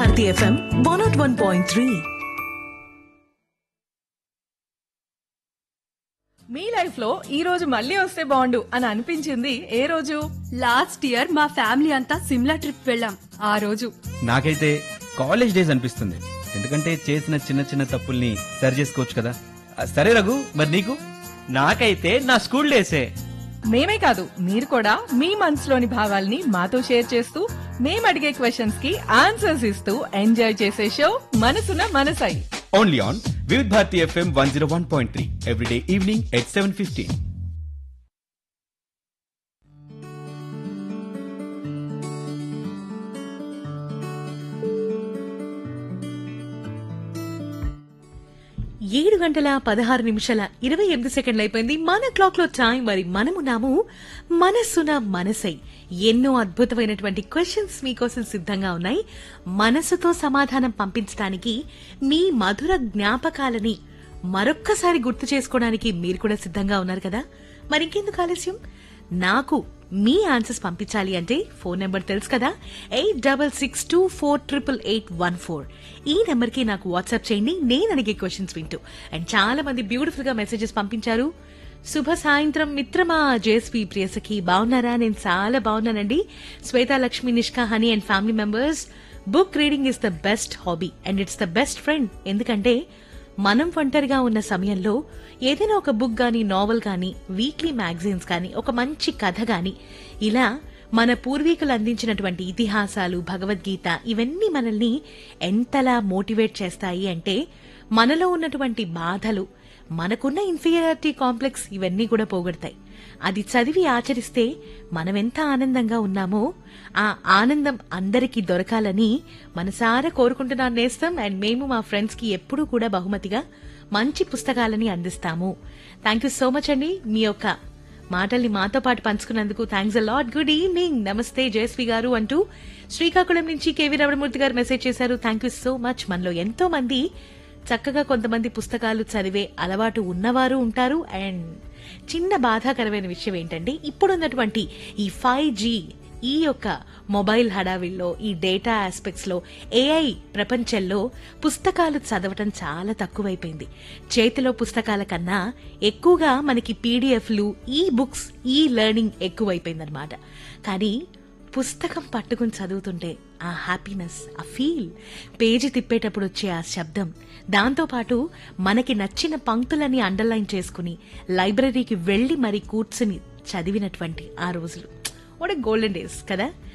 Bharati FM one nought one point three మీ life లో ఈ రోజు మళ్ళీ వస్తే బాగుండు అని అనిపించింది ఏ రోజు లాస్ట్ ఇయర్ మా ఫ్యామిలీ అంతా సిమ్లా ట్రిప్ వెళ్ళాం ఆ రోజు నాకైతే కాలేజ్ డేస్ అనిపిస్తుంది ఎందుకంటే చేసిన చిన్న చిన్న తప్పుల్ని సరి చేసుకోవచ్చు కదా ఆ, సరే రఘు మరి నీకు నాకైతే నా స్కూల్ డేసే మేమే కాదు మీరు కూడా మీ మనసులోని భావాల్ని మాతో షేర్ చేస్తూ మేము అడిగే క్వశ్చన్స్ కి ఆన్సర్స్ ఇస్తూ ఎంజాయ్ చేసే show Manasuna Manasai only on Vividh Bharati FM one zero one point three everyday evening at seven fifteen ఏడు గంటల పదహారు నిమిషాల ఇరవై ఎనిమిది సెకండ్లు అయిపోయింది మన క్లాక్ లో టైం మరి మనమున్నాము మనస్సున మనసై ఎన్నో అద్భుతమైనటువంటి క్వశ్చన్స్ మీకోసం సిద్ధంగా ఉన్నాయి మనసుతో సమాధానం పంపించడానికి మీ మధుర జ్ఞాపకాలని మరొక్కసారి గుర్తు చేసుకోవడానికి మీరు కూడా సిద్ధంగా ఉన్నారు కదా మరి ఇంకెందుకు ఆలస్యం నాకు మీ ఆన్సర్స్ పంపించాలి అంటే ఫోన్ నెంబర్ తెలుసు కదా eight double six two four triple eight one four ఈ నెంబర్ కి నాకు వాట్సాప్ చేయండి నేను అడిగే క్వశ్చన్స్ వింటూ అండ్ చాలా మంది బ్యూటిఫుల్ గా మెసేజెస్ పంపించారు శుభ సాయంత్రం మిత్రమా జేఎస్పీ ప్రియసఖి బాగున్నారా నేను చాలా బాగున్నానండి Shweta Lakshmi Nishka Honey and family members book reading is the best hobby and it's the best friend ఎందుకంటే మనం ఒంటరిగా ఉన్న సమయంలో ఏదైనా ఒక బుక్ గాని నావెల్ గాని వీక్లీ మ్యాగజైన్స్ గాని ఒక మంచి కథ గాని ఇలా మన పూర్వీకులు అందించినటువంటి ఇతిహాసాలు భగవద్గీత ఇవన్నీ మనల్ని ఎంతలా మోటివేట్ చేస్తాయి అంటే మనలో ఉన్నటువంటి బాధలు మనకున్న ఇన్ఫీరియారిటీ కాంప్లెక్స్ ఇవన్నీ కూడా పోగొడతాయి అది చదివి ఆచరిస్తే మనమెంత ఆనందంగా ఉన్నామో ఆ ఆనందం అందరికీ దొరకాలని మనసారా కోరుకుంటున్నాను నేస్తం అండ్ మేము మా ఫ్రెండ్స్ కి ఎప్పుడూ కూడా బహుమతిగా మంచి పుస్తకాలని అందిస్తాము థ్యాంక్ యూ సో మచ్ అండి మీ యొక్క మాటల్ని మాతో పాటు పంచుకున్నందుకు thanks a lot good evening నమస్తే జయశ్రీ గారు అంటూ శ్రీకాకుళం నుంచి కేవీ రమణమూర్తి గారు మెసేజ్ చేశారు థ్యాంక్ యూ సో మచ్ మనలో ఎంతో మంది చక్కగా కొంతమంది పుస్తకాలు చదివే అలవాటు ఉన్నవారు ఉంటారు అండ్ చిన్న బాధాకరమైన విషయం ఏంటంటే ఇప్పుడున్నటువంటి ఈ ఫైవ్ జీ ఈ యొక్క మొబైల్ హడావిల్లో ఈ డేటా ఆస్పెక్ట్స్ లో ఏఐ ప్రపంచంలో పుస్తకాలు చదవటం చాలా తక్కువైపోయింది చేతిలో పుస్తకాల కన్నా ఎక్కువగా మనకి పీడిఎఫ్లు ఈ బుక్స్ ఈ లెర్నింగ్ ఎక్కువైపోయిందనమాట కానీ పుస్తకం పట్టుకుని చదువుతుంటే ఆ హ్యాపీనెస్ ఆ ఫీల్ పేజీ తిప్పేటప్పుడు వచ్చే ఆ శబ్దం దాంతోపాటు మనకి నచ్చిన పంక్తులని అండర్లైన్ చేసుకుని లైబ్రరీకి వెళ్లి మరి కూర్చుని చదివినటువంటి ఆ రోజులు వాట్ గోల్డెన్ డేస్ కదా